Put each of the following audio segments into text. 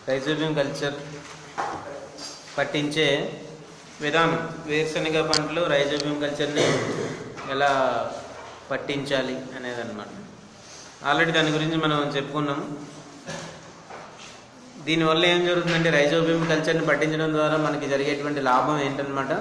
Rhizobium culture పట్టించే విధానం వేరుశనగ పంటలు రైజోబియం కల్చర్ని ఎలా పట్టించాలి అనేది అనమాట ఆల్రెడీ దాని గురించి మనం చెప్పుకున్నాము దీనివల్ల ఏం జరుగుతుందంటే రైజోబియం కల్చర్ని పట్టించడం ద్వారా మనకి జరిగేటువంటి లాభం ఏంటనమాట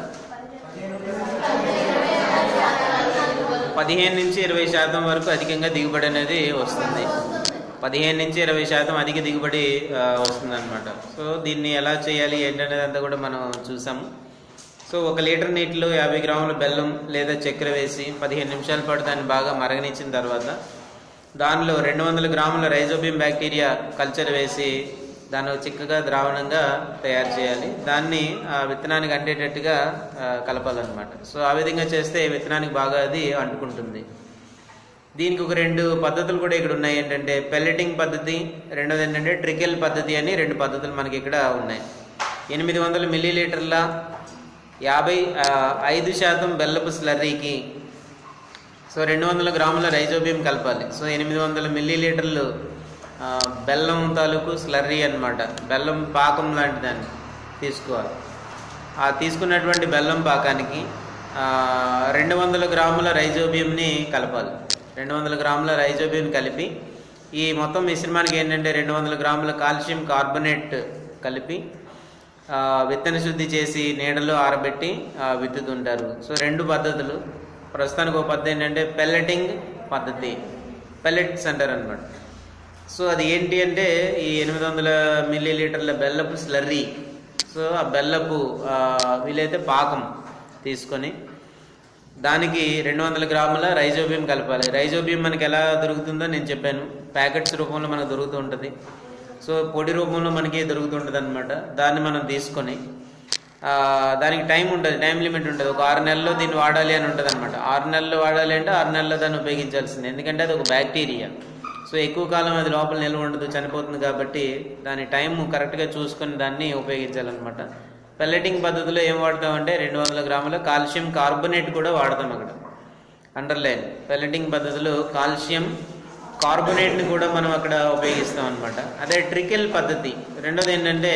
పదిహేను నుంచి ఇరవై శాతం వరకు అధికంగా దిగుబడి అనేది వస్తుంది పదిహేను నుంచి ఇరవై శాతం అధిక దిగుబడి వస్తుంది అనమాట సో దీన్ని ఎలా చేయాలి ఏంటనేది అంతా కూడా మనం చూసాము సో ఒక లీటర్ నీటిలో యాభై గ్రాముల బెల్లం లేదా చక్కెర వేసి పదిహేను నిమిషాల పాటు దాన్ని బాగా మరగనిచ్చిన తర్వాత దానిలో రెండు వందల గ్రాముల రైజోబియం బ్యాక్టీరియా కల్చర్ వేసి దాన్ని చిక్కగా ద్రావణంగా తయారు చేయాలి దాన్ని ఆ విత్తనానికి అంటేటట్టుగా ఆ, కలపాలన్నమాట సో ఆ విధంగా చేస్తే విత్తనానికి బాగా అది అంటుకుంటుంది దీనికి ఒక రెండు పద్ధతులు కూడా ఇక్కడ ఉన్నాయి ఏంటంటే పెల్లెటింగ్ పద్ధతి రెండోది ఏంటంటే ట్రికెల్ పద్ధతి అని రెండు పద్ధతులు మనకి ఇక్కడ ఉన్నాయి ఎనిమిది వందల మిల్లీ లీటర్ల యాభై ఆ, ఐదు శాతం బెల్లపు స్లర్రీకి సో రెండు వందల గ్రాముల రైజోబియం కలపాలి సో ఎనిమిది వందల మిల్లీ లీటర్లు ఆ, బెల్లం తాలూకు స్లర్రీ అన్నమాట బెల్లం పాకం లాంటి దాన్ని తీసుకోవాలి ఆ తీసుకున్నటువంటి బెల్లం పాకానికి ఆ, రెండు వందల గ్రాముల రైజోబియంని కలపాలి రెండు వందల గ్రాముల రైజోబియం కలిపి ఈ మొత్తం మిశ్రమానికి ఏంటంటే రెండు వందల గ్రాముల కాల్షియం కార్బోనేట్ కలిపి ఆ, విత్తన శుద్ధి చేసి నీడలో ఆరబెట్టి ఆ, విత్తుతుంటారు సో రెండు పద్ధతులు ప్రస్తుతానికి ఒక పద్ధతి ఏంటంటే పెల్లెటింగ్ పద్ధతి పెల్లెట్స్ అంటారు అనమాట సో అది ఏంటి అంటే ఈ ఎనిమిది వందల మిల్లీ లీటర్ల బెల్లపు స్లర్రీ సో ఆ బెల్లపు ఆ, వీలైతే పాకం తీసుకొని దానికి రెండు వందల గ్రాముల రైజోబియం కలపాలి రైజోబియం మనకి ఎలా దొరుకుతుందో నేను చెప్పాను ప్యాకెట్స్ రూపంలో మనకు దొరుకుతూ ఉంటుంది సో పొడి రూపంలో మనకి దొరుకుతుంటుంది అనమాట దాన్ని మనం తీసుకొని ఆ, దానికి టైం ఉంటుంది టైం లిమిట్ ఉంటుంది ఒక ఆరు నెలల్లో దీన్ని వాడాలి అని ఉంటుంది అనమాట ఆరు నెలలు వాడాలి అంటే ఆరు నెలల్లో దాన్ని ఉపయోగించాల్సింది ఎందుకంటే అది ఒక బ్యాక్టీరియా సో ఎక్కువ కాలం అది లోపల నిల్వ ఉండదు చనిపోతుంది కాబట్టి దాని టైం కరెక్ట్గా చూసుకొని దాన్ని ఉపయోగించాలన్నమాట పెల్లెటింగ్ పద్ధతిలో ఏం వాడతామంటే రెండు వందల గ్రాముల కాల్షియం కార్బోనేట్ కూడా వాడతాం అక్కడ అండర్లైన్ పెల్లెటింగ్ పద్ధతిలో కాల్షియం కార్బోనేట్ని కూడా మనం అక్కడ ఉపయోగిస్తాం అనమాట అదే ట్రికెల్ పద్ధతి రెండోది ఏంటంటే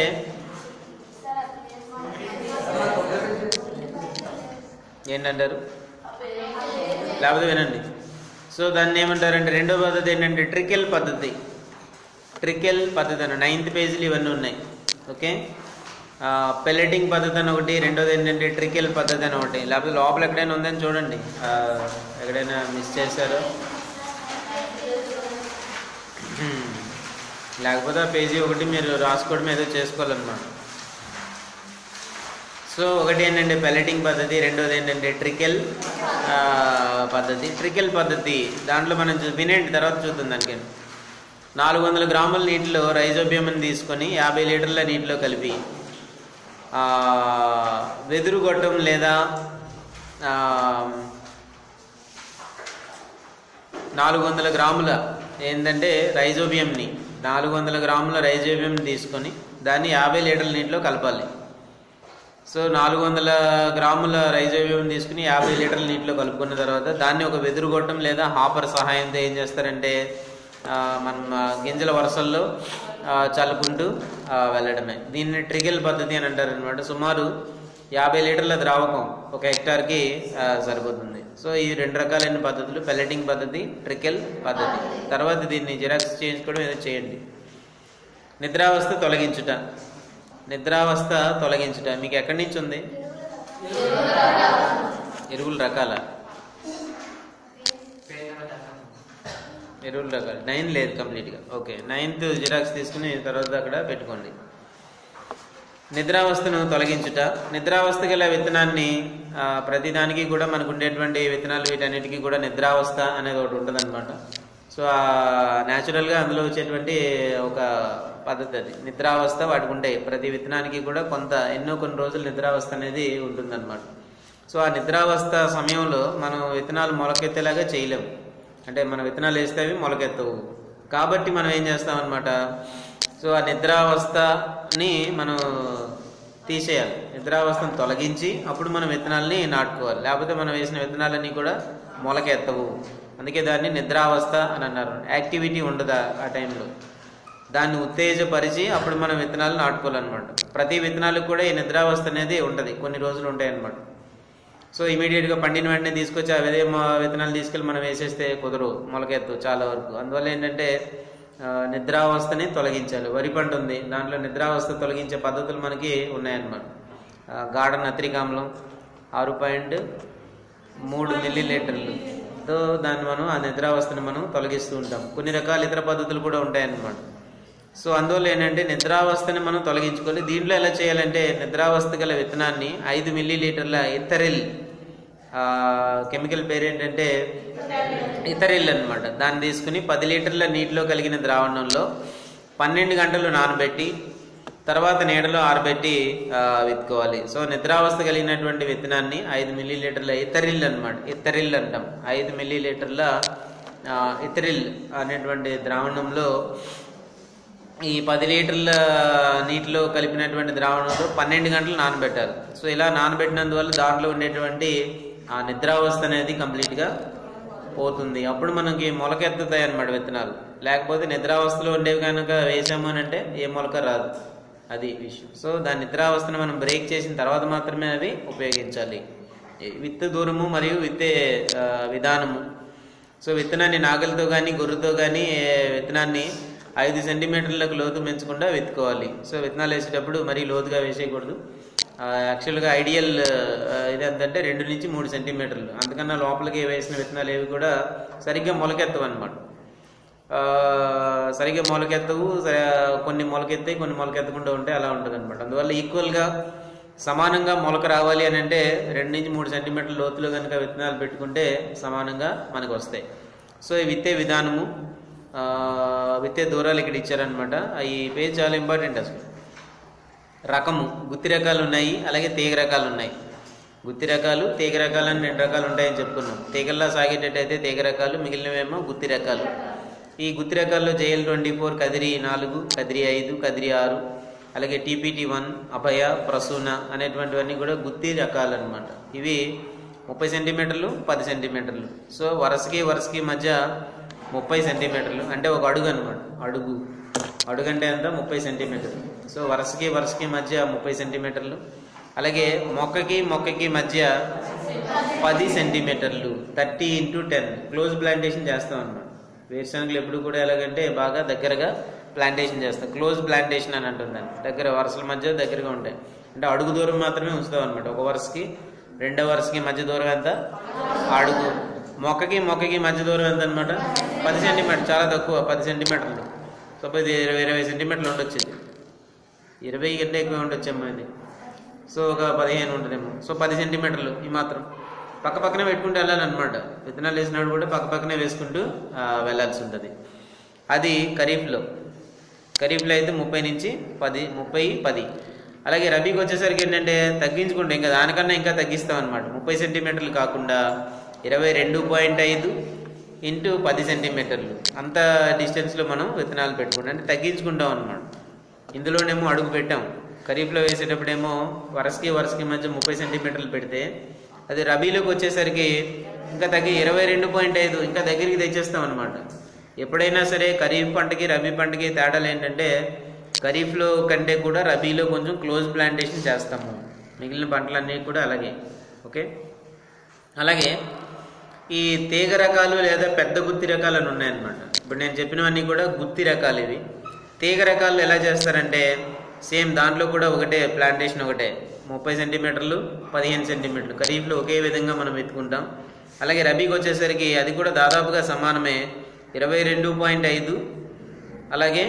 ఏంటంటారు లేకపోతే వినండి సో దాన్ని ఏమంటారంటే రెండో పద్ధతి ఏంటంటే ట్రికెల్ పద్ధతి ట్రికెల్ పద్ధతి అని నైన్త్ పేజీలు ఇవన్నీ ఉన్నాయి ఓకే పెల్లెటింగ్ పద్ధతి అని ఒకటి రెండోది ఏంటంటే ట్రికెల్ పద్ధతి అని ఒకటి లేకపోతే లోపల ఎక్కడైనా ఉందని చూడండి ఆ, ఎక్కడైనా మిస్ చేశారో హ్మ్. లేకపోతే ఆ పేజీ ఒకటి మీరు రాసుకోవడం ఏదో చేసుకోవాలన్నమాట సో ఒకటి ఏంటంటే పెల్లెటింగ్ పద్ధతి రెండోది ఏంటంటే ట్రికెల్ ఆ, పద్ధతి ట్రికెల్ పద్ధతి దాంట్లో మనం చూ- వినేంటి తర్వాత చూద్దాం దానికి నాలుగు వందల గ్రాముల నీటిలో రైజోబియంని తీసుకొని యాభై లీటర్ల నీటిలో కలిపి ఆ, వెదురు గొట్టం లేదా ఆ, నాలుగు వందల గ్రాముల ఏంటంటే రైజోబియంని నాలుగు వందల గ్రాముల రైజోబియం తీసుకొని దాన్ని యాభై లీటర్ల నీటిలో కలపాలి సో నాలుగు వందల గ్రాముల రైజోబియం తీసుకుని యాభై లీటర్ల నీటిలో కలుపుకున్న తర్వాత దాన్ని ఒక వెదురు గొట్టం లేదా హాపర్ సహాయంతో ఏం చేస్తారంటే ఆ, మనం ఆ, గింజల వరుసల్లో ఆ, చల్లుకుంటూ ఆ, వెళ్ళడమే దీన్ని ట్రిగెల్ పద్ధతి అని అంటారు అనమాట సుమారు యాభై లీటర్ల ద్రావకం ఒక హెక్టార్కి ఆ, సరిపోతుంది సో ఈ రెండు రకాలైన పద్ధతులు పెల్లెటింగ్ పద్ధతి ట్రికెల్ పద్ధతి తర్వాత దీన్ని జిరాక్స్ చేయించుకోవడం ఏదో చేయండి నిద్రావస్థ తొలగించుట నిద్రావస్థ తొలగించుట మీకు ఎక్కడి నుంచి ఉంది ఎరువుల రకాల ఎరువుల రకాలు నైన్ లేదు కంప్లీట్గా ఓకే నైన్త్ జిరాక్స్ తీసుకుని తర్వాత అక్కడ పెట్టుకోండి నిద్రావస్థను తొలగించుట నిద్రావస్థ గల విత్తనాన్ని ఆ, ప్రతిదానికి కూడా మనకు ఉండేటువంటి విత్తనాలు వీటన్నిటికీ కూడా నిద్రావస్థ అనేది ఒకటి ఉంటుంది అనమాట సో ఆ న్యాచురల్గా అందులో వచ్చేటువంటి ఒక పద్ధతి అది నిద్రావస్థ వాటికి ఉంటాయి ప్రతి విత్తనానికి కూడా కొంత ఎన్నో కొన్ని రోజులు నిద్రావస్థ అనేది ఉంటుందన్నమాట సో ఆ నిద్రావస్థ సమయంలో మనం విత్తనాలు మొలకెత్తేలాగా చేయలేము అంటే మన విత్తనాలు వేస్తే అవి మొలకెత్తవు కాబట్టి మనం ఏం చేస్తాం అనమాట సో ఆ నిద్రావస్థని మనం తీసేయాలి నిద్రావస్థను తొలగించి అప్పుడు మనం విత్తనాలని నాటుకోవాలి లేకపోతే మనం వేసిన విత్తనాలన్నీ కూడా మొలకెత్తవు అందుకే దాన్ని నిద్రావస్థ అని అన్నారు యాక్టివిటీ ఉండదు ఆ- ఆ టైంలో దాన్ని ఉత్తేజపరిచి అప్పుడు మనం విత్తనాలు నాటుకోవాలన్నమాట ప్రతి విత్తనాలకు కూడా ఈ నిద్రావస్థ అనేది ఉంటుంది కొన్ని రోజులు ఉంటాయి అన్నమాట సో ఇమీడియట్గా పండిన వెంటనే తీసుకొచ్చి అదే మా- విత్తనాలు తీసుకెళ్ళి మనం వేసేస్తే కుదరవు మొలకెత్తు చాలా వరకు అందువల్ల ఏంటంటే ఆ, నిద్రావస్థని తొలగించాలి వరి పంట ఉంది దాంట్లో నిద్రావస్థ తొలగించే పద్ధతులు మనకి ఉన్నాయన్నమాట ఆ, గాఢ నత్రికామ్లం ఆరు పాయింట్ మూడు మిల్లీ లీటర్లు తో దాన్ని మనం ఆ నిద్రావస్థని మనం తొలగిస్తూ ఉంటాం కొన్ని రకాల ఇతర పద్ధతులు కూడా ఉంటాయన్నమాట సో అందువల్ల ఏంటంటే నిద్రావస్థని మనం తొలగించుకోవాలి దీంట్లో ఎలా చేయాలంటే నిద్రావస్థ గల విత్తనాన్ని ఐదు మిల్లీ లీటర్ల ఇథరిల్ కెమికల్ పేరు ఏంటంటే ఇథరిల్ అన్నమాట దాన్ని తీసుకుని పది లీటర్ల నీటిలో కలిగిన ద్రావణంలో పన్నెండు గంటలు నానబెట్టి తర్వాత నీడలో ఆరబెట్టి ఆ, విత్తుకోవాలి సో నిద్రావస్థ కలిగినటువంటి విత్తనాన్ని ఐదు మిల్లీ లీటర్ల ఇథరిల్ అనమాట ఇథరిల్ అంటాం ఐదు మిల్లీ లీటర్ల ఆ, ఇథరిల్ అనేటువంటి ద్రావణంలో ఈ పది లీటర్ల నీటిలో కలిపినటువంటి ద్రావణంలో పన్నెండు గంటలు నానబెట్టాలి సో ఇలా నానబెట్టినందువల్ల దాంట్లో ఉండేటువంటి ఆ నిద్రావస్థ అనేది కంప్లీట్గా పోతుంది అప్పుడు మనకి మొలకెత్తుతాయి అన్నమాట విత్తనాలు లేకపోతే నిద్రావస్థలో ఉండేవి కనుక వేసాము అని అంటే ఏ మొలక రాదు అది విషయం సో దాని నిద్రావస్థను మనం బ్రేక్ చేసిన తర్వాత మాత్రమే అవి ఉపయోగించాలి ఈ విత్తు దూరము మరియు విత్తే ఆ, విధానము సో విత్తనాన్ని నాగలితో కానీ గొర్రెతో కానీ విత్తనాన్ని ఐదు సెంటీమీటర్లకు లోతు పెంచకుండా విత్తుకోవాలి సో విత్తనాలు వేసేటప్పుడు మరీ లోతుగా వేసేయకూడదు ఆ, యాక్చువల్గా ఐడియల్ ఆ, ఇది ఎంతంటే రెండు నుంచి మూడు సెంటీమీటర్లు అంతకన్నా లోపలికి వేసిన విత్తనాలు ఏవి కూడా సరిగ్గా మొలకెత్తవు అనమాట సరిగ్గా మొలకెత్తవు సరి- కొన్ని మొలకెత్తాయి కొన్ని మొలకెత్తకుండా ఉంటాయి అలా ఉంటుంది అనమాట అందువల్ల ఈక్వల్గా సమానంగా మొలక రావాలి అని అంటే రెండు నుంచి మూడు సెంటీమీటర్ల లోతులో కనుక విత్తనాలు పెట్టుకుంటే సమానంగా మనకు వస్తాయి సో ఈ విత్తే విధానము ఆ, విత్తే దూరాలు ఇక్కడ ఇచ్చారనమాట ఈ పేజ్ చాలా ఇంపార్టెంట్ అసలు రకము గుత్తి రకాలు ఉన్నాయి అలాగే తీగ రకాలు ఉన్నాయి గుత్తి రకాలు తీగ రకాలు అని రెండు రకాలు ఉంటాయని చెప్పుకున్నాం తీగల్లా సాగేటట్టయితే తీగ రకాలు మిగిలినవేమో గుత్తి రకాలు ఈ గుత్తి రకాల్లో జేఎల్ ట్వంటీ ఫోర్ కదిరి నాలుగు కదిరి ఐదు కదిరి ఆరు అలాగే టీపీటీ వన్ అభయ ప్రసూన అనేటువంటివన్నీ కూడా గుత్తి రకాలు అనమాట ఇవి ముప్పై సెంటీమీటర్లు పది సెంటీమీటర్లు సో వరుసకి వరుసకి మధ్య ముప్పై సెంటీమీటర్లు అంటే ఒక అడుగు అనమాట అడుగు అడుగు అంటే ఎంత ముప్పై సెంటీమీటర్లు సో వరుసకి వరుసకి మధ్య ముప్పై సెంటీమీటర్లు అలాగే మొక్కకి మొక్కకి మధ్య పది సెంటీమీటర్లు thirty into ten close plantation చేస్తాం అన్నమాట వేరుశనగలు ఎప్పుడు కూడా ఎలాగంటే బాగా దగ్గరగా ప్లాంటేషన్ చేస్తాం క్లోజ్ ప్లాంటేషన్ అని అంటుందని దగ్గర వరుసల మధ్య దగ్గరగా ఉంటాయి అంటే అడుగు దూరం మాత్రమే ఉంచుతాం అనమాట ఒక వరుసకి రెండో వరుసకి మధ్య దూరం ఎంత అడుగు మొక్కకి మొక్కకి మధ్య దూరం ఎంత అనమాట పది సెంటీమీటర్ చాలా తక్కువ పది సెంటీమీటర్లు సపోజ్ ఇరవై ఇరవై సెంటీమీటర్లు ఉండొచ్చు ఇది ఇరవై కంటే ఎక్కువ ఉండొచ్చేమో ఇది సో ఒక పదిహేను ఉంటుందేమో సో పది సెంటీమీటర్లు ఈ మాత్రం పక్క పక్కనే పెట్టుకుంటూ వెళ్ళాలన్నమాట విత్తనాలు వేసినప్పుడు కూడా పక్క పక్కనే వేసుకుంటూ ఆ, వెళ్ళాల్సి ఉంటుంది అది ఖరీఫ్లో ఖరీఫ్లో అయితే ముప్పై నుంచి పది ముప్పై పది అలాగే రబీకి వచ్చేసరికి ఏంటంటే తగ్గించుకుంటే ఇంకా దానికన్నా ఇంకా తగ్గిస్తాం అనమాట ముప్పై సెంటీమీటర్లు కాకుండా ఇరవై రెండు పాయింట్ ఐదు ఇంటూ పది సెంటీమీటర్లు అంత డిస్టెన్స్లో మనం విత్తనాలు పెట్టుకుంటాం అంటే తగ్గించుకుంటాం అనమాట ఇందులోనేమో అడుగు పెట్టాం ఖరీఫ్లో వేసేటప్పుడేమో వరసకి వరసకి మధ్య ముప్పై సెంటీమీటర్లు పెడితే అది రబీలోకి వచ్చేసరికి ఇంకా తగ్గి ఇరవై రెండు పాయింట్ ఐదు ఇంకా దగ్గరికి తెచ్చేస్తాం అనమాట ఎప్పుడైనా సరే ఖరీఫ్ పంటకి రబీ పంటకి తేడాలు ఏంటంటే ఖరీఫ్లో కంటే కూడా రబీలో కొంచెం క్లోజ్ ప్లాంటేషన్ చేస్తాము మిగిలిన పంటలన్నీ కూడా అలాగే ఓకే అలాగే ఈ తీగ రకాలు లేదా పెద్ద గుత్తి రకాలు అని ఉన్నాయన్నమాట ఇప్పుడు నేను చెప్పినవన్నీ కూడా గుత్తి రకాలు ఇవి తీగ రకాలు ఎలా చేస్తారంటే సేమ్ దాంట్లో కూడా ఒకటే ప్లాంటేషన్ ఒకటే ముప్పై సెంటీమీటర్లు పదిహేను సెంటీమీటర్లు ఖరీఫ్లో ఒకే విధంగా మనం ఎత్తుకుంటాం అలాగే రబీకి వచ్చేసరికి అది కూడా దాదాపుగా సమానమే ఇరవై రెండు పాయింట్ ఐదు అలాగే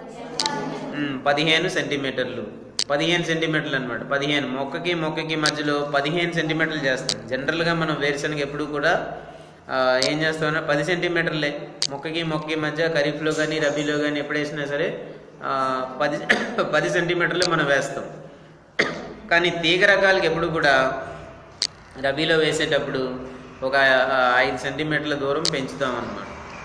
ఉమ్, పదిహేను సెంటీమీటర్లు పదిహేను సెంటీమీటర్లు అనమాట పదిహేను మొక్కకి మొక్కకి మధ్యలో పదిహేను సెంటీమీటర్లు చేస్తాం జనరల్గా మనం వేరుశనగ ఎప్పుడు కూడా ఆ, ఏం చేస్తామన్నా పది సెంటీమీటర్లే మొక్కకి మొక్కకి మధ్య ఖరీఫ్లో కానీ రబీలో కానీ ఎప్పుడు వేసినా సరే ఆ, పది పది సెంటీమీటర్లు మనం వేస్తాం కానీ తీగ రకాలకి ఎప్పుడు కూడా రబీలో వేసేటప్పుడు ఒక ఆ, ఐదు సెంటీమీటర్ల దూరం పెంచుతాం అన్నమాట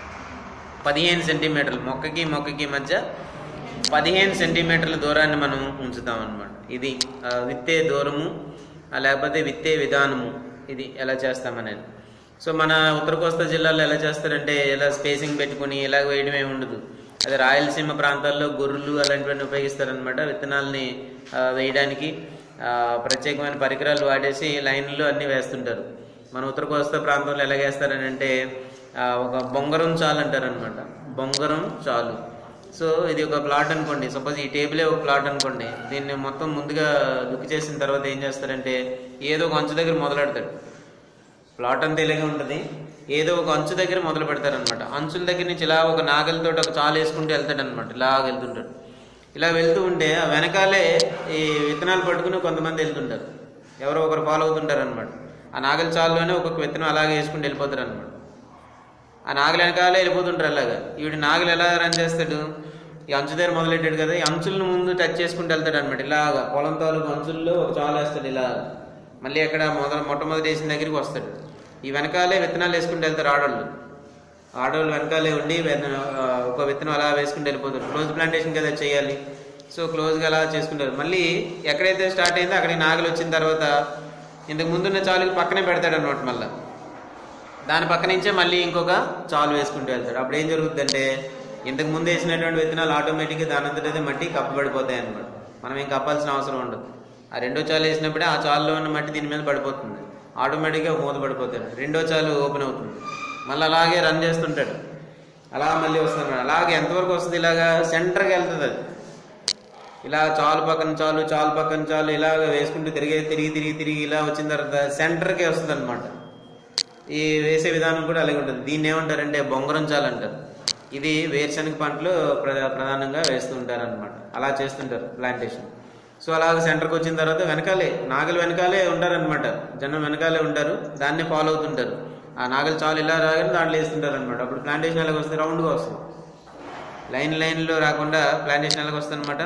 పదిహేను సెంటీమీటర్లు మొక్కకి మొక్కకి మధ్య పదిహేను సెంటీమీటర్ల దూరాన్ని మనం ఉంచుతాం అన్నమాట ఇది ఆ, విత్తే దూరము ఆ, లేకపోతే విత్తే విధానము ఇది ఎలా చేస్తామనేది సో మన ఉత్తర కోస్తా జిల్లాలో ఎలా చేస్తారంటే ఇలా స్పేసింగ్ పెట్టుకుని ఇలా వేయడం ఏమి ఉండదు అదే రాయలసీమ ప్రాంతాల్లో గొర్రెలు అలాంటివన్నీ ఉపయోగిస్తారనమాట విత్తనాలని ఆ, వేయడానికి ఆ, ప్రత్యేకమైన పరికరాలు వాడేసి లైన్లు అన్నీ వేస్తుంటారు మన ఉత్తర కోస్తా ప్రాంతంలో ఎలా వేస్తారని అంటే ఆ, ఒక బొంగరం చాలు అంటారనమాట బొంగరం చాలు సో ఇది ఒక ప్లాట్ అనుకోండి సపోజ్ ఈ టేబులే ఒక ప్లాట్ అనుకోండి దీన్ని మొత్తం ముందుగా లుక్ చేసిన తర్వాత ఏం చేస్తారంటే ఏదో ఒక అంచు దగ్గర మొదలెడతాడు ప్లాట్ అంతా ఇలాగే ఉంటుంది ఏదో ఒక అంచు దగ్గర మొదలు పెడతారనమాట అంచుల దగ్గర నుంచి ఇలా ఒక నాగలితో ఒక చాలు వేసుకుంటూ వెళ్తాడు అనమాట ఇలా వెళ్తుంటాడు ఇలా వెళ్తూ ఉంటే ఆ వెనకాలే ఈ విత్తనాలు పట్టుకుని కొంతమంది వెళ్తుంటారు ఎవరో ఒకరు ఫాలో అవుతుంటారు అనమాట ఆ నాగలి చాలులోనే ఒక్కొక్క విత్తనం అలాగే వేసుకుంటూ వెళ్ళిపోతారు అనమాట ఆ నాగలి వెనకాలే వెళ్ళిపోతుంటారు అలాగా ఈవిడ నాగలి ఎలా రన్ చేస్తాడు ఈ అంచు దగ్గర మొదలెట్టాడు కదా ఈ అంచులను ముందు టచ్ చేసుకుంటూ వెళ్తాడు అనమాట ఇలాగా పొలం తాలూకు అంచుల్లో ఒక చాలు వేస్తాడు ఇలా మళ్ళీ అక్కడ మొదల మొట్టమొదటి వేసిన దగ్గరికి వస్తాడు ఈ వెనకాలే విత్తనాలు వేసుకుంటూ వెళ్తారు ఆడవాళ్ళు ఆడవాళ్ళు వెనకాలే ఉండి వెన- ఆ, ఒక విత్తనం అలా వేసుకుంటూ వెళ్ళిపోతారు క్లోజ్ ప్లాంటేషన్ కదా చేయాలి సో క్లోజ్గా అలా చేసుకుంటారు మళ్ళీ ఎక్కడైతే స్టార్ట్ అయిందో అక్కడికి నాగలి వచ్చిన తర్వాత ఇంతకు ముందున్న చాలుకి పక్కనే పెడతాడు అనమాట మళ్ళీ దాని పక్క నుంచే మళ్ళీ ఇంకొక చాలు వేసుకుంటూ వెళ్తాడు అప్పుడు ఏం జరుగుతుందంటే ఇంతకు ముందు వేసినటువంటి విత్తనాలు ఆటోమేటిక్గా దాని అంతటదే మట్టి కప్పబడిపోతాయి అనమాట మనం ఏం కప్పాల్సిన అవసరం ఉండదు ఆ రెండో చాలు వేసినప్పుడే ఆ చాలులో ఉన్న మట్టి దీని మీద పడిపోతుంది ఆటోమేటిక్గా మూత పడిపోతాడు రెండో చాలు ఓపెన్ అవుతుంది మళ్ళీ అలాగే రన్ చేస్తుంటాడు అలా మళ్ళీ వస్తుంది అలాగే ఎంతవరకు వస్తుంది ఇలాగా సెంటర్కి వెళ్తుంది అది ఇలా చాలు పక్కన చాలు చాలు పక్కన చాలు ఇలా వేసుకుంటూ తిరిగి తిరిగి తిరిగి తిరిగి ఇలా వచ్చిన తర్వాత సెంటర్కే వస్తుంది అనమాట ఈ వేసే విధానం కూడా అలాగే ఉంటుంది దీన్ని ఏమంటారంటే బొంగరం చాలు అంటారు ఇది వేరుశనగ పంటలు ప్రధా ప్రధానంగా వేస్తూ ఉంటారు అనమాట అలా చేస్తుంటారు ప్లాంటేషన్ సో అలాగ సెంటర్కి వచ్చిన తర్వాత వెనకాలే నాగలు వెనకాలే ఉంటారనమాట జనం వెనకాలే ఉంటారు దాన్ని ఫాలో అవుతుంటారు ఆ నాగలు చాలు ఇలా రాగానే దాంట్లో వేస్తుంటారు అనమాట అప్పుడు ప్లాంటేషన్ ఎలాగ వస్తుంది రౌండ్గా వస్తుంది లైన్ లైన్లో రాకుండా ప్లాంటేషన్ ఎలాగ వస్తుంది అనమాట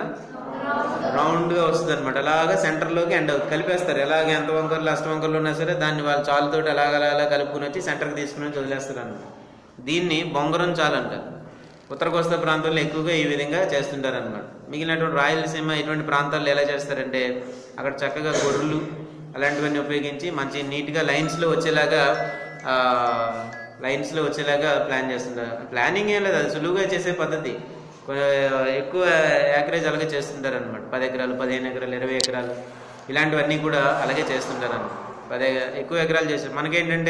రౌండ్గా వస్తుంది అనమాట అలాగా సెంటర్లోకి ఎండ్ అవుతుంది కలిపేస్తారు ఎలాగ ఎంత వంకర్లు అష్ట వంకర్లు ఉన్నా సరే దాన్ని వాళ్ళ చాలుతోటి అలాగ అలా అలా కలుపుకుని వచ్చి సెంటర్కి తీసుకుని వచ్చి వదిలేస్తారు అనమాట దీన్ని బొంగరం చాలు అంటారు ఉత్తర కోస్తా ప్రాంతాల్లో ఎక్కువగా ఈ విధంగా చేస్తుంటారు అనమాట మిగిలినటువంటి రాయలసీమ ఇటువంటి ప్రాంతాల్లో ఎలా చేస్తారంటే అక్కడ చక్కగా గొర్రెలు అలాంటివన్నీ ఉపయోగించి మంచి నీట్గా లైన్స్లో వచ్చేలాగా ఆ, లైన్స్లో వచ్చేలాగా ప్లాన్ చేస్తుంటారు ప్లానింగ్ ఏం లేదు అది సులువుగా చేసే పద్ధతి కొ- ఎక్కువ యాకరేజ్ అలాగే చేస్తుంటారు అనమాట పది ఎకరాలు పదిహేను ఎకరాలు ఇరవై ఎకరాలు ఇలాంటివన్నీ కూడా అలాగే చేస్తుంటారు అన్నమాట పదే ఎక్కువ ఎకరాలు చేస్తారు మనకేంటంటే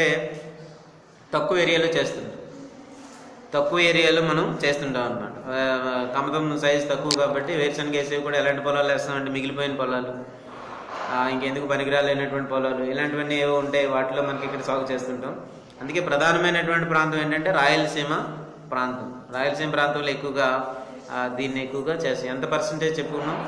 తక్కువ ఏరియాలో చేస్తుంటాం తక్కువ ఏరియాలో మనం చేస్తుంటాం అనమాట కమతం సైజ్ తక్కువ కాబట్టి వేరుశనగ వేసేవి కూడా ఎలాంటి పొలాలు వేస్తామంటే మిగిలిపోయిన పొలాలు ఆ, ఇంకెందుకు పనికిరాలేనటువంటి పొలాలు ఇలాంటివన్నీ ఏవో ఉంటాయి వాటిలో మనకి ఇక్కడ సాగు చేస్తుంటాం అందుకే ప్రధానమైనటువంటి ప్రాంతం ఏంటంటే రాయలసీమ ప్రాంతం రాయలసీమ ప్రాంతంలో ఎక్కువగా ఆ, దీన్ని ఎక్కువగా చేస్తాం ఎంత పర్సంటేజ్ చెప్పుకున్నాం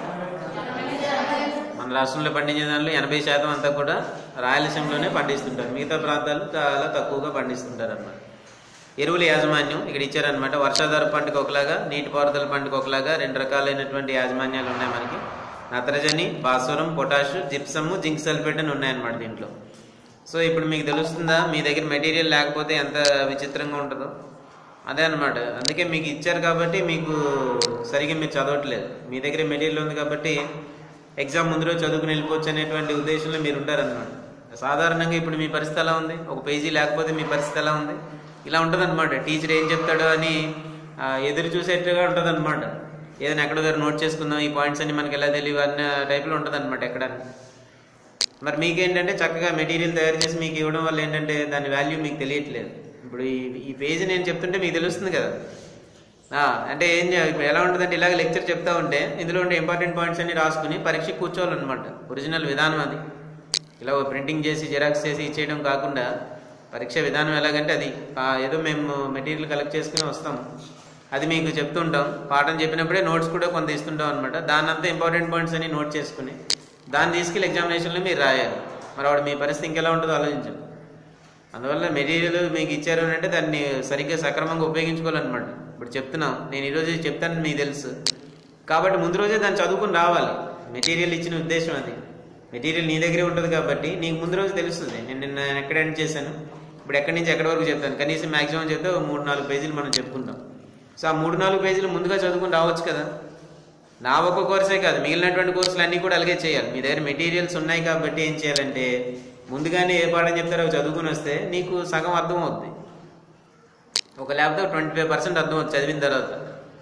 మన రాష్ట్రంలో పండించే దానిలో ఎనభై శాతం అంతా కూడా రాయలసీమలోనే పండిస్తుంటారు మిగతా ప్రాంతాలు చాలా తక్కువగా పండిస్తుంటారు అన్నమాట ఎరువుల యాజమాన్యం ఇక్కడ ఇచ్చారనమాట వర్షాధార పంటకు ఒకలాగా నీటిపారుదల పంటకు ఒకలాగా రెండు రకాలైనటువంటి యాజమాన్యాలు ఉన్నాయి మనకి నత్రజని భాస్వరం పొటాష్ జిప్సమ్ జింక్ సల్ఫేట్ అని ఉన్నాయన్నమాట దీంట్లో సో ఇప్పుడు మీకు తెలుస్తుందా మీ దగ్గర మెటీరియల్ లేకపోతే ఎంత విచిత్రంగా ఉంటుందో అదే అనమాట అందుకే మీకు ఇచ్చారు కాబట్టి మీకు సరిగ్గా మీరు చదవట్లేదు మీ దగ్గర మెటీరియల్ ఉంది కాబట్టి ఎగ్జామ్ ముందు రోజు చదువుకుని వెళ్ళిపోవచ్చు అనేటువంటి ఉద్దేశంలో మీరు ఉంటారన్నమాట సాధారణంగా ఇప్పుడు మీ పరిస్థితి ఎలా ఉంది ఒక పేజీ లేకపోతే మీ పరిస్థితి ఎలా ఉంది ఇలా ఉంటుంది అనమాట టీచర్ ఏం చెప్తాడో అని ఆ, ఎదురు చూసేట్టుగా ఉంటుంది అనమాట ఏదైనా ఎక్కడో దగ్గర నోట్ చేసుకుందాం ఈ పాయింట్స్ అన్ని మనకి ఎలా తెలియవు అన్న టైప్లో ఉంటుంది అనమాట ఎక్కడ మరి మీకేంటంటే చక్కగా మెటీరియల్ తయారు చేసి మీకు ఇవ్వడం వల్ల ఏంటంటే దాని వాల్యూ మీకు తెలియట్లేదు ఇప్పుడు ఈ ఈ పేజీ నేను చెప్తుంటే మీకు తెలుస్తుంది కదా ఆ, అంటే ఏం చే- ఇప్పుడు ఎలా ఉంటుందంటే ఇలాగ లెక్చర్ చెప్తా ఉంటే ఇందులో ఉండే ఇంపార్టెంట్ పాయింట్స్ అన్ని రాసుకుని పరీక్ష కూర్చోవాలన్నమాట ఒరిజినల్ విధానం అది ఇలా ప్రింటింగ్ చేసి జెరాక్స్ చేసి ఇచ్చేయడం కాకుండా పరీక్ష విధానం ఎలాగంటే అది ఆ, ఏదో మేము మెటీరియల్ కలెక్ట్ చేసుకుని వస్తాం అది మీకు చెప్తుంటాం పాఠం చెప్పినప్పుడే నోట్స్ కూడా కొంత ఇస్తుంటాం అనమాట దాని అంతా ఇంపార్టెంట్ పాయింట్స్ అన్ని నోట్ చేసుకుని దాన్ని తీసుకెళ్ళి ఎగ్జామినేషన్లో మీరు రాయాలి మరి ఆవిడ మీ పరిస్థితి ఇంకెలా ఉంటుందో ఆలోచించండి అందువల్ల మెటీరియల్ మీకు ఇచ్చారు అని అంటే దాన్ని సరిగ్గా సక్రమంగా ఉపయోగించుకోవాలన్నమాట ఇప్పుడు చెప్తున్నాం నేను ఈరోజు చెప్తాను మీకు తెలుసు కాబట్టి ముందు రోజే దాన్ని చదువుకుని రావాలి మెటీరియల్ ఇచ్చిన ఉద్దేశం అది మెటీరియల్ నీ దగ్గరే ఉంటుంది కాబట్టి నీకు ముందు రోజు తెలుస్తుంది నేను నిన్న ఎక్కడ ఎండ్ చేశాను ఇప్పుడు ఎక్కడి నుంచి ఎక్కడి వరకు చెప్తాను కనీసం మాక్సిమం చెప్తే ఒక మూడు నాలుగు పేజీలు మనం చెప్పుకుంటాం సో ఆ మూడు నాలుగు పేజీలు ముందుగా చదువుకుని రావచ్చు కదా నా ఒక్క కోర్సే కాదు మిగిలినటువంటి కోర్సులు అన్నీ కూడా అలాగే చేయాలి మీ దగ్గర మెటీరియల్స్ ఉన్నాయి కాబట్టి ఏం చేయాలంటే ముందుగానే ఏ పాఠం చెప్తారో అవి చదువుకుని వస్తే నీకు సగం అర్థం అవుద్ది ఒక ల్యాప్టాప్ ట్వంటీ ఫైవ్ పర్సెంట్ అర్థం అవుతుంది చదివిన తర్వాత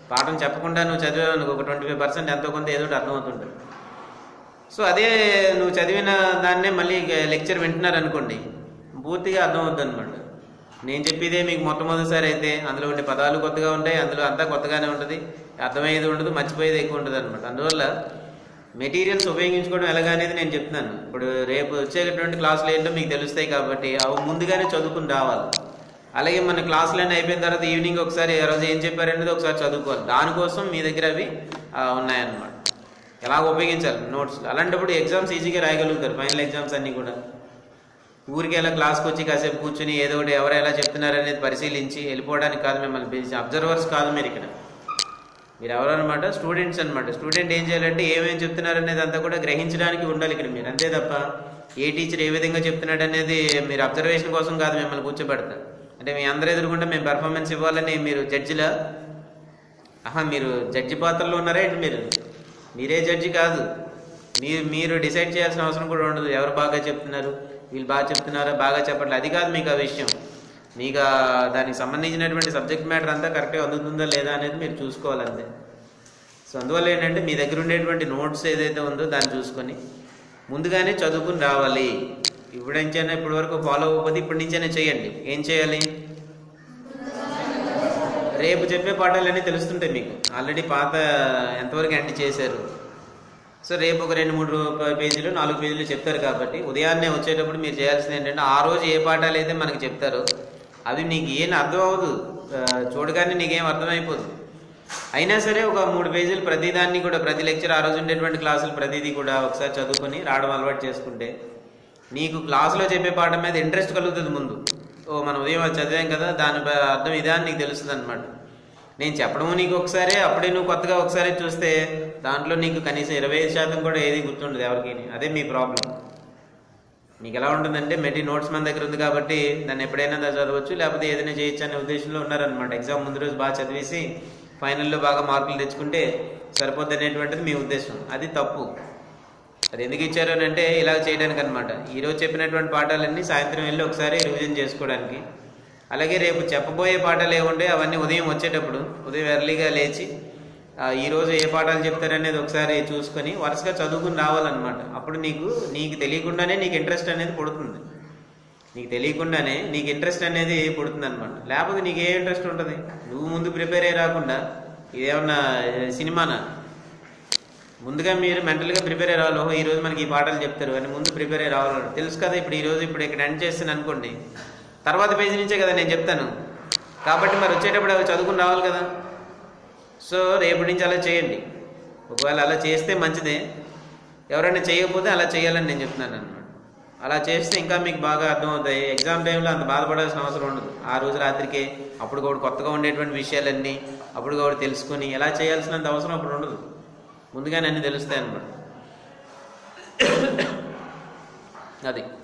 పాఠం చెప్పకుండా నువ్వు చదివావు అనుకో ఒక ట్వంటీ ఫైవ్ పర్సెంట్ ఎంతో కొంత ఏదో ఒకటి అర్థమవుతుంటుంది సో అదే నువ్వు చదివిన దాన్నే మళ్ళీ లెక్చర్ వింటున్నారు అనుకోండి పూర్తిగా అర్థమవుతుంది అనమాట నేను చెప్పేదే మీకు మొట్టమొదటిసారి అయితే అందులో ఉండే పదాలు కొత్తగా ఉంటాయి అందులో అంతా కొత్తగానే ఉంటుంది అర్థమయ్యేది ఉండదు మర్చిపోయేది ఎక్కువ ఉంటుంది అనమాట అందువల్ల మెటీరియల్స్ ఉపయోగించుకోవడం ఎలాగా అనేది నేను చెప్తున్నాను ఇప్పుడు రేపు వచ్చేటటువంటి క్లాసులు ఏంటో మీకు తెలుస్తాయి కాబట్టి అవి ముందుగానే చదువుకుని రావాలి అలాగే మన క్లాసులన్నీ అయిపోయిన తర్వాత ఈవినింగ్ ఒకసారి ఆ రోజు ఏం చెప్పారనేది ఒకసారి చదువుకోవాలి దానికోసం మీ దగ్గర అవి ఆ, ఉన్నాయన్నమాట ఎలా ఉపయోగించాలి నోట్స్ అలాంటప్పుడు ఎగ్జామ్స్ ఈజీగా రాయగలుగుతారు ఫైనల్ ఎగ్జామ్స్ అన్నీ కూడా ఊరికి ఎలా క్లాస్కి వచ్చి కాసేపు కూర్చుని ఏదో ఒకటి ఎవరు ఎలా చెప్తున్నారు అనేది పరిశీలించి వెళ్ళిపోవడానికి కాదు మిమ్మల్ని పిలిచి అబ్జర్వర్స్ కాదు మీరు ఇక్కడ మీరు ఎవరు అనమాట స్టూడెంట్స్ అనమాట స్టూడెంట్ ఏం చేయాలంటే ఏమేమి చెప్తున్నారు అనేది అంతా కూడా గ్రహించడానికి ఉండాలి ఇక్కడ మీరు అంతే తప్ప ఏ టీచర్ ఏ విధంగా చెప్తున్నాడు అనేది మీరు అబ్జర్వేషన్ కోసం కాదు మిమ్మల్ని కూర్చోబెడతారు అంటే మీ అందరూ ఎదురుకుంటే మేము పెర్ఫార్మెన్స్ ఇవ్వాలని మీరు జడ్జిలా ఆహా మీరు జడ్జి పాత్రలో ఉన్నారా ఏంటి మీరు మీరే జడ్జి కాదు మీరు మీరు డిసైడ్ చేయాల్సిన అవసరం కూడా ఉండదు ఎవరు బాగా చెప్తున్నారు వీళ్ళు బాగా చెప్తున్నారా బాగా చెప్పట్లేదు అది కాదు మీకు ఆ విషయం మీకు ఆ దానికి సంబంధించినటువంటి సబ్జెక్ట్ మ్యాటర్ అంతా కరెక్ట్గా అందుతుందా లేదా అనేది మీరు చూసుకోవాలి అంతే సో అందువల్ల ఏంటంటే మీ దగ్గర ఉండేటువంటి నోట్స్ ఏదైతే ఉందో దాన్ని చూసుకొని ముందుగానే చదువుకుని రావాలి ఇప్పుడు నుంచైనా ఇప్పటి వరకు ఫాలో అవ్వకపోతే ఇప్పటి నుంచైనా చేయండి ఏం చేయాలి రేపు చెప్పే పాఠాలన్నీ తెలుస్తుంటాయి మీకు ఆల్రెడీ పాత ఎంతవరకు ఎండ్ చేశారు సో రేపు ఒక రెండు మూడు ప- పేజీలు నాలుగు పేజీలు చెప్తారు కాబట్టి ఉదయాన్నే వచ్చేటప్పుడు మీరు చేయాల్సింది ఏంటంటే ఆ రోజు ఏ పాఠాలు అయితే మనకి చెప్తారో అవి నీకు ఏం అర్థం అవ్వదు ఆ, చూడగానే నీకేం అర్థమైపోదు అయినా సరే ఒక మూడు పేజీలు ప్రతిదాన్ని కూడా ప్రతి లెక్చర్ ఆ రోజు ఉండేటువంటి క్లాసులు ప్రతిదీ కూడా ఒకసారి చదువుకొని రావడం అలవాటు చేసుకుంటే నీకు క్లాసులో చెప్పే పాఠం మీద ఇంట్రెస్ట్ కలుగుతుంది ముందు ఓ మనం ఉదయం అది చదివాం కదా దాని ప- అర్థం ఇదా అని నీకు తెలుస్తుంది అనమాట నేను చెప్పడము నీకు ఒకసారి అప్పుడే నువ్వు కొత్తగా ఒకసారి చూస్తే దాంట్లో నీకు కనీసం ఇరవై ఐదు శాతం కూడా ఏది గుర్తుండదు ఎవరికి అదే మీ ప్రాబ్లం మీకు ఎలా ఉంటుందంటే మెటీ నోట్స్ మన దగ్గర ఉంది కాబట్టి దాన్ని ఎప్పుడైనా దా చదవచ్చు లేకపోతే ఏదైనా చేయొచ్చు అనే ఉద్దేశంలో ఉన్నారనమాట ఎగ్జామ్ ముందు రోజు బాగా చదివేసి ఫైనల్లో బాగా మార్కులు తెచ్చుకుంటే సరిపోద్ది అనేటువంటిది మీ ఉద్దేశం అది తప్పు అది ఎందుకు ఇచ్చారు అని అంటే ఇలా చేయడానికి అనమాట ఈరోజు చెప్పినటువంటి పాఠాలన్నీ సాయంత్రం వెళ్ళి ఒకసారి రివిజన్ చేసుకోవడానికి అలాగే రేపు చెప్పబోయే పాఠాలు ఏముంటే అవన్నీ ఉదయం వచ్చేటప్పుడు ఉదయం ఎర్లీగా లేచి ఆ, ఈ రోజు ఏ పాఠాలు చెప్తారనేది ఒకసారి చూసుకొని వరుసగా చదువుకుని రావాలన్నమాట అప్పుడు నీకు నీకు తెలియకుండానే నీకు ఇంట్రెస్ట్ అనేది పుడుతుంది నీకు తెలియకుండానే నీకు ఇంట్రెస్ట్ అనేది పుడుతుంది అనమాట లేకపోతే నీకు ఏ ఇంట్రెస్ట్ ఉంటుంది నువ్వు ముందు ప్రిపేర్ అయ్యి రాకుండా ఇదేమన్నా సినిమానా ముందుగా మీరు మెంటల్గా ప్రిపేర్ అయ్యి రావాలి ఓహో ఈ రోజు మనకి ఈ పాఠాలు చెప్తారు అని ముందు ప్రిపేర్ అయ్యి రావాలి తెలుసు కదా ఇప్పుడు ఈ రోజు ఇప్పుడు ఇక్కడ ఎండ్ చేస్తాను అనుకోండి తర్వాత పేజీ నుంచే కదా నేను చెప్తాను కాబట్టి మరి వచ్చేటప్పుడు అవి చదువుకుని రావాలి కదా సో రేపటి నుంచి అలా చేయండి ఒకవేళ అలా చేస్తే మంచిదే ఎవరైనా చేయకపోతే అలా చేయాలని నేను చెప్తున్నాను అనమాట అలా చేస్తే ఇంకా మీకు బాగా అర్థమవుతాయి ఎగ్జామ్ టైంలో అంత బాధపడాల్సిన అవసరం ఉండదు ఆ రోజు రాత్రికే అప్పుడు కూడా కొత్తగా ఉండేటువంటి విషయాలన్నీ అప్పుడు కూడా తెలుసుకొని ఎలా చేయాల్సినంత అవసరం అప్పుడు ఉండదు ముందుగానే అన్నీ తెలుస్తాయి అన్నమాట అది